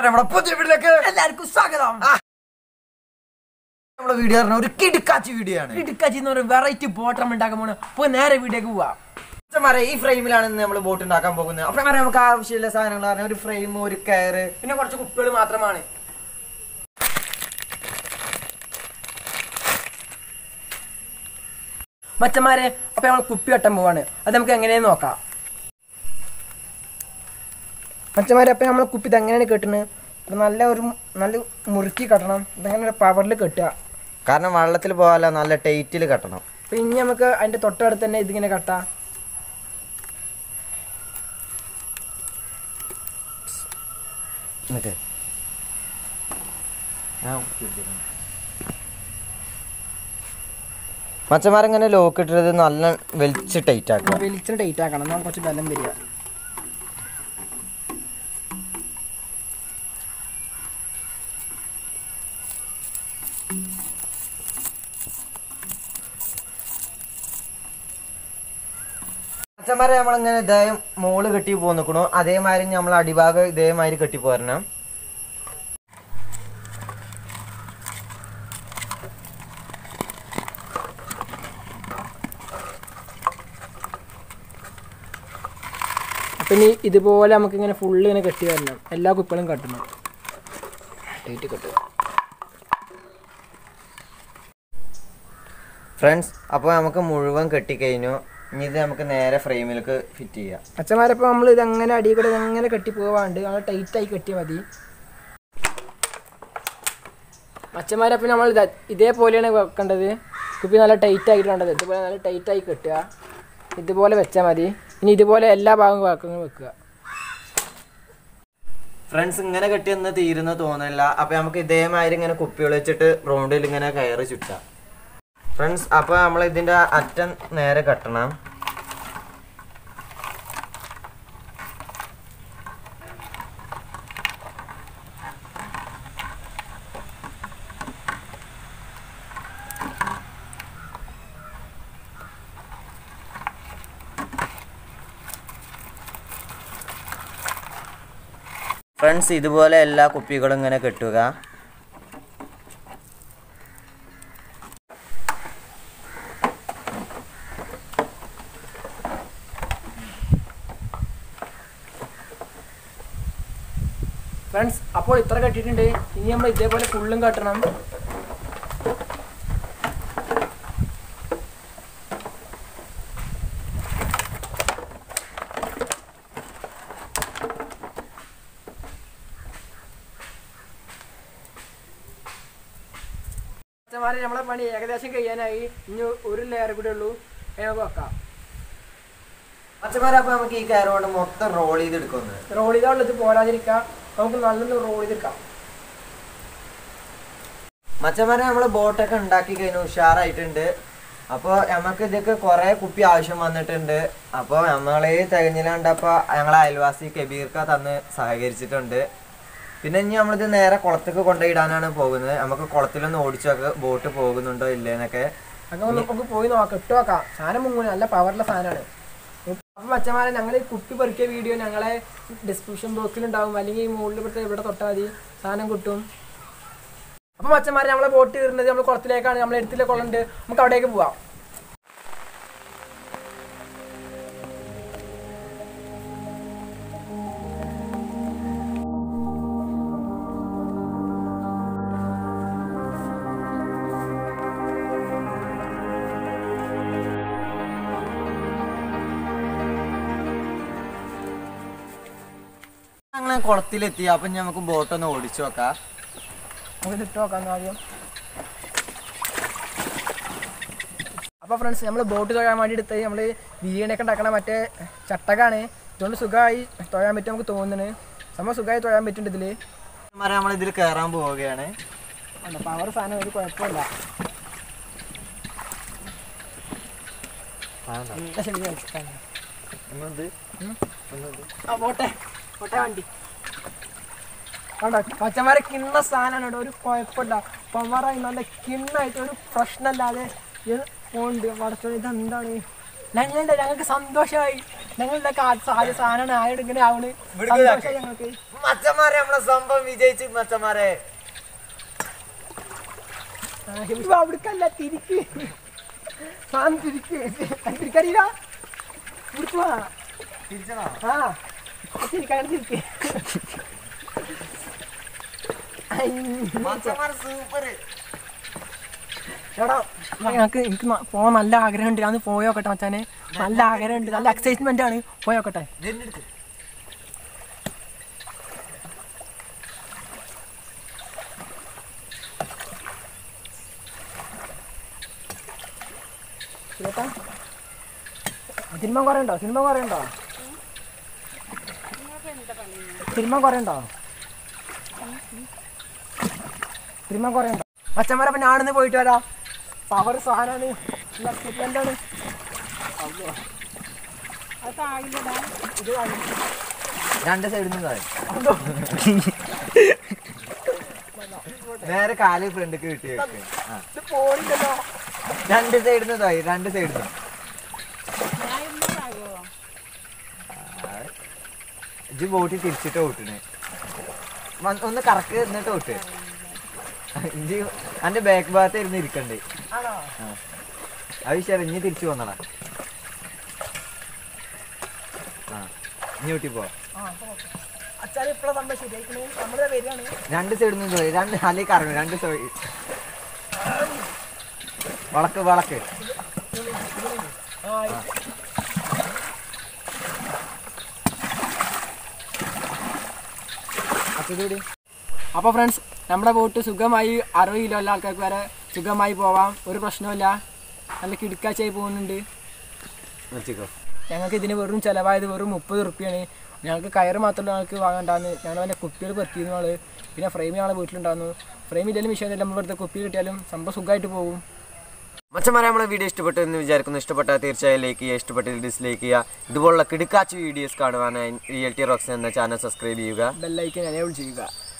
നമ്മുടെ പുതിയ വീട്ടിലേക്ക് എല്ലാവർക്കും സ്വാഗതം നമ്മുടെ വീഡിയോ പറഞ്ഞ ഒരു കിടുക്കാച്ചി വീഡിയോ ആണ് ഇടുക്കാച്ചി എന്ന് പറയുന്ന വെറൈറ്റി ബോട്ടം ഉണ്ടാക്കാൻ പോണ് അപ്പൊ നേരെ വീഡിയോക്ക് പോവാം അച്ഛന്മാരെ ഈ ഫ്രെയിമിലാണ് ഇന്ന് നമ്മൾ ബോട്ട് ഉണ്ടാക്കാൻ പോകുന്നത് അപ്പൊ അങ്ങനെ നമുക്ക് ആവശ്യമുള്ള സാധനങ്ങൾ പറഞ്ഞാൽ ഒരു ഫ്രെയിം ഒരു കയറ് പിന്നെ കുറച്ച് കുപ്പികൾ മാത്രമാണ് മച്ചന്മാരെ അപ്പൊ നമ്മൾ കുപ്പി കെട്ടാൻ പോവാണ് അത് നമുക്ക് എങ്ങനെയെന്ന് നോക്കാം മച്ചന്മാരെ അപ്പൊ നമ്മൾ കുപ്പി ഇത് എങ്ങനെയാണ് കെട്ടുന്നത് ഇത് നല്ല ഒരു നല്ല മുറുക്കി കെട്ടണം ഇതങ്ങനെ ഒരു പവറിൽ കെട്ടുക കാരണം വെള്ളത്തിൽ പോകാല്ല നല്ല ടൈറ്റിൽ കെട്ടണം അപ്പൊ ഇനി നമുക്ക് അതിന്റെ തൊട്ടടുത്ത് തന്നെ ഇതിങ്ങനെ കെട്ടാം എന്നിട്ട് മച്ചന്മാരങ്ങനെ ലോക്ക് ഇട്ടത് നല്ല വലിച്ച് ടൈറ്റ് ആക്കണം വെളിച്ചം ടൈറ്റ് ആക്കണം എന്നാൽ കുറച്ച് ബലം വരിക അച്ഛന്മാരെ നമ്മളിങ്ങനെ ഇതേ മോള് കെട്ടി പോന്നിക്കണു അതേമാതിരി നമ്മൾ അടിഭാഗം ഇതേമാതിരി കെട്ടി പോരണം അപ്പൊ ഇനി ഇതുപോലെ നമുക്ക് ഇങ്ങനെ ഫുള്ള് ഇങ്ങനെ കെട്ടി വരണം എല്ലാ കുപ്പികളും കെട്ടണം ടൈറ്റ് കെട്ടുക ഫ്രണ്ട്സ് അപ്പോൾ നമുക്ക് മുഴുവൻ കെട്ടിക്കഴിഞ്ഞു ഇനി ഇത് നമുക്ക് നേരെ ഫ്രെയിമിലേക്ക് ഫിറ്റ് ചെയ്യാം അച്ഛന്മാരപ്പോൾ നമ്മൾ ഇത് അങ്ങനെ അടിയിൽ കൂടെ അങ്ങനെ കെട്ടി പോവാണ്ട് നമ്മൾ ടൈറ്റ് ആയി കെട്ടിയാൽ മതി അച്ഛന്മാരപ്പം നമ്മൾ ഇതാ ഇതേപോലെയാണ് വെക്കേണ്ടത് കുപ്പി നല്ല ടൈറ്റ് ആയിട്ട് വേണ്ടത് ഇതുപോലെ നല്ല ടൈറ്റ് ആയി കെട്ടുക ഇതുപോലെ വെച്ചാൽ മതി ഇനി ഇതുപോലെ എല്ലാ ഭാഗവും വാക്കങ്ങളും വെക്കുക ഫ്രണ്ട്സ് ഇങ്ങനെ കെട്ടിയൊന്ന് തീരുന്ന തോന്നില്ല അപ്പോൾ നമുക്ക് ഇതേമാതിരി ഇങ്ങനെ കുപ്പികൾ വെച്ചിട്ട് റൗണ്ടിൽ ഇങ്ങനെ കയറി ചുറ്റാം ഫ്രണ്ട്സ് അപ്പോൾ നമ്മൾ ഇതിൻ്റെ അറ്റം നേരെ കെട്ടണം ഫ്രണ്ട്സ് ഇതുപോലെ എല്ലാ കുപ്പികളും ഇങ്ങനെ കെട്ടുക ഫ്രണ്ട്സ് അപ്പോൾ ഇത്ര കെട്ടിയിട്ടുണ്ട് ഇനി നമ്മൾ ഇതേപോലെ ഫുള്ളും കെട്ടണം അച്ഛന്മാരെ നമ്മളെ പണി ഏകദേശം കഴിയാനായി ഇനി ഒരു ലെയർ കൂടെ ഉള്ളൂ അത് നമുക്ക് വെക്കാം അച്ഛന്മാരെ അപ്പോൾ നമുക്ക് ഈ കയറ് കൊണ്ട് മൊത്തം റോൾ ചെയ്തെടുക്കുന്നത് റോൾ ചെയ്താലുള്ളത് പോരാതിരിക്കാം നമുക്ക് നല്ലൊന്ന് റോൾ ചെയ്തെടുക്കാം മച്ചന്മാരെ നമ്മൾ ബോട്ടൊക്കെ ഉണ്ടാക്കി കഴിഞ്ഞു ഉഷാറായിട്ടുണ്ട് അപ്പോൾ നമുക്ക് ഇതൊക്കെ കുറേ കുപ്പി ആവശ്യം വന്നിട്ടുണ്ട് അപ്പോൾ നമ്മൾ ഈ തികഞ്ഞിലാണ്ടപ്പോൾ ഞങ്ങളെ അയൽവാസി കബീർക്ക തന്ന് സഹകരിച്ചിട്ടുണ്ട് പിന്നെ ഇനി നമ്മളിത് നേരെ കുളത്തേക്ക് കൊണ്ടുപോയിടാനാണ് പോകുന്നത് നമുക്ക് കുളത്തിലൊന്ന് ഓടിച്ചു നോക്ക് ബോട്ട് പോകുന്നുണ്ടോ ഇല്ലേന്നൊക്കെ അങ്ങനെ നമുക്ക് പോയി നോക്കാം ഇട്ട് നോക്കാം സാധനം മുങ്ങൂല നല്ല പവറുള്ള സാധനമാണ് അപ്പം മച്ചന്മാരെ ഞങ്ങൾ ഈ കുപ്പി പെറുക്കിയ വീഡിയോ ഞങ്ങളെ ഡിസ്ക്രിപ്ഷൻ ബോക്സിൽ ഉണ്ടാവും അല്ലെങ്കിൽ ഈ മുകളിൽ ഇവിടുത്തെ ഇവിടെ തൊട്ടാൽ മതി സാധനം കിട്ടും അപ്പം മച്ചന്മാരെ നമ്മളെ ബോട്ട് കയറുന്നത് നമ്മൾ കുളത്തിലേക്കാണ് നമ്മൾ എടുത്തിലെ കുളമുണ്ട് നമുക്ക് അവിടേക്ക് പോവാം ഞങ്ങൾ കുളത്തിലെത്തി അപ്പം ഇനി നമുക്ക് ബോട്ടൊന്ന് ഓടിച്ചു നോക്കാം നമുക്ക് ഇട്ട് നോക്കാം ആദ്യം അപ്പോൾ ഫ്രണ്ട്സ് നമ്മൾ ബോട്ട് തൊഴാൻ വേണ്ടി എടുത്തത് നമ്മൾ ബിരിയാണിയൊക്കെ ഉണ്ടാക്കണ മറ്റേ ചട്ടകാണ് ഇതുകൊണ്ട് സുഖമായി തൊഴാൻ പറ്റും നമുക്ക് തോന്നുന്നു സംഭവം സുഖമായി തൊഴാൻ പറ്റുന്നുണ്ട് ഇതിൽ മരം നമ്മൾ ഇതിൽ കയറാൻ പോവുകയാണ് പവർ സാധനം ഒരു കുഴപ്പമില്ല നല്ല ശരി കളിച്ചിട്ടാണ്. ആ പോട്ടെ പോട്ടെ വണ്ടി കണ്ടോ പച്ചമാരെ കിണ്ണ സാധനമാണ് കേട്ടോ ഒരു കുഴപ്പമില്ല പവറായി നല്ല കിണ്ണായിട്ട് ഒരു പ്രശ്നമില്ലാതെ ഇത് പോണ്ട് പടച്ചോനെ ഇതെന്താണ് ഞങ്ങളുടെ ഞങ്ങൾക്ക് സന്തോഷമായി ഞങ്ങളുടെ കാ- സാ- സാധനമാണ് ആയോട് ഇങ്ങനെ ആവണ് ഇവിടുക്ക് സന്തോഷമായി ഞങ്ങൾക്ക് മച്ചന്മാരെ നമ്മളെ സംഭവം വിജയിച്ചു മച്ചന്മാരെ ഇപ്പൊ അവിടക്കല്ല തിരിക്ക് സാധനം തിരിക്ക് തിരിക്കറിയില്ല ഇവിടുക്ക് വാ തിരിച്ചണോ ആ തിരിക്കാൻ തിരിക്ക് മച്ചന്മാരെ സൂപ്പർ എടാ ഞങ്ങൾക്ക് എനിക്ക് ന- പോകാൻ നല്ല ആഗ്രഹമുണ്ട് ഞാൻ പോയോക്കട്ടെ മച്ചാനെ നല്ല ആഗ്രഹമുണ്ട് നല്ല എക്സൈറ്റ്മെന്റ് ആണ് പോയോക്കട്ടെ ചേട്ടാ സിനിമ കുറേ ഉണ്ടോ സിനിമ കുറേ ഉണ്ടോ സിനിമ കുറേ ഉണ്ടോ സിനിമ കുറേ ഉണ്ടോ അച്ഛന്മാരെ അപ്പം ഞാനിന്ന് പോയിട്ട് വരാം പവർ സാധനമാണ് എന്താണ് ഇത് വാങ്ങി. രണ്ട് സൈഡിൽ നിന്ന് നേരെ കാല് ഫ്രണ്ടിക്ക് കിട്ടി വെക്ക്. ആ. ഇത് പോണില്ലല്ലോ രണ്ട് സൈഡിൽ നിന്ന് തോയി രണ്ട് സൈഡിൽ നിന്ന് ഇജ്ജ് ബോട്ടി തിരിച്ചിട്ട് ഓട്ടിന് ഒന്ന് കറക്ക് എന്നിട്ട് ഓട്ട് ഇജ്ജ് അന്റെ ബാക്ക് ഭാഗത്ത് ഇരുന്ന് ഇരിക്കണ്ടേ ആണോ അത് ശരി ഇനി തിരിച്ചു പോന്നടാ ആ ഇനി ഊട്ടി പോ അച്ഛാൻ ഇപ്പോഴാണ് നമ്മൾ ശരിയാക്കണേ നമ്മുടെ വരികയാണ് രണ്ട് സൈഡിൽ നിന്ന് പോയി രണ്ട് അല്ലെങ്കിൽ കറങ്ങും രണ്ട് സൈഡ് വളക്ക് വളക്ക് ആ അച്ഛതൂടി അപ്പോൾ ഫ്രണ്ട്സ് നമ്മുടെ ബോട്ട് സുഖമായി അറുപത് കിലോ ഉള്ള ആൾക്കാർക്ക് വരെ സുഖമായി പോവാം ഒരു പ്രശ്നമില്ല നല്ല കിടുക്കാച്ചായി പോകുന്നുണ്ട് നിർത്തിക്കോ ഞങ്ങൾക്ക് ഇതിന് വെറും ചിലവായത് വെറും മുപ്പത് റുപ്യാണ് ഞങ്ങൾക്ക് കയറ് മാത്രമല്ല ഞങ്ങൾക്ക് വാങ്ങണ്ടാന്ന് ഞങ്ങൾ അതിൻ്റെ കുപ്പികൾ പെറുക്കിയിരുന്നു ആള് പിന്നെ ഫ്രെയിം ഞങ്ങളെ വീട്ടിലുണ്ടായിരുന്നു ഫ്രെയിം ഇല്ലെങ്കിലും വിഷയമില്ല നമ്മൾ വെറുതെ കുപ്പി കിട്ടിയാലും സംഭവം സുഖമായിട്ട് പോകും മച്ചന്മാരെ നമ്മളെ വീഡിയോ ഇഷ്ടപ്പെട്ടു എന്ന് വിചാരിക്കുന്നു ഇഷ്ടപ്പെട്ടാൽ തീർച്ചയായും ലൈക്ക് ചെയ്യുക ഇഷ്ടപ്പെട്ടില്ല ഡിസ്ലൈക്ക് ചെയ്യുക ഇതുപോലുള്ള കിടുക്കാച്ച് വീഡിയോസ് കാണുവാനായി റിയൽറ്റി റോക്സ് എന്ന ചാനൽ സബ്സ്ക്രൈബ് ചെയ്യുക ബെല്ലൈക്കൻ എനേബിൾ ചെയ്യുക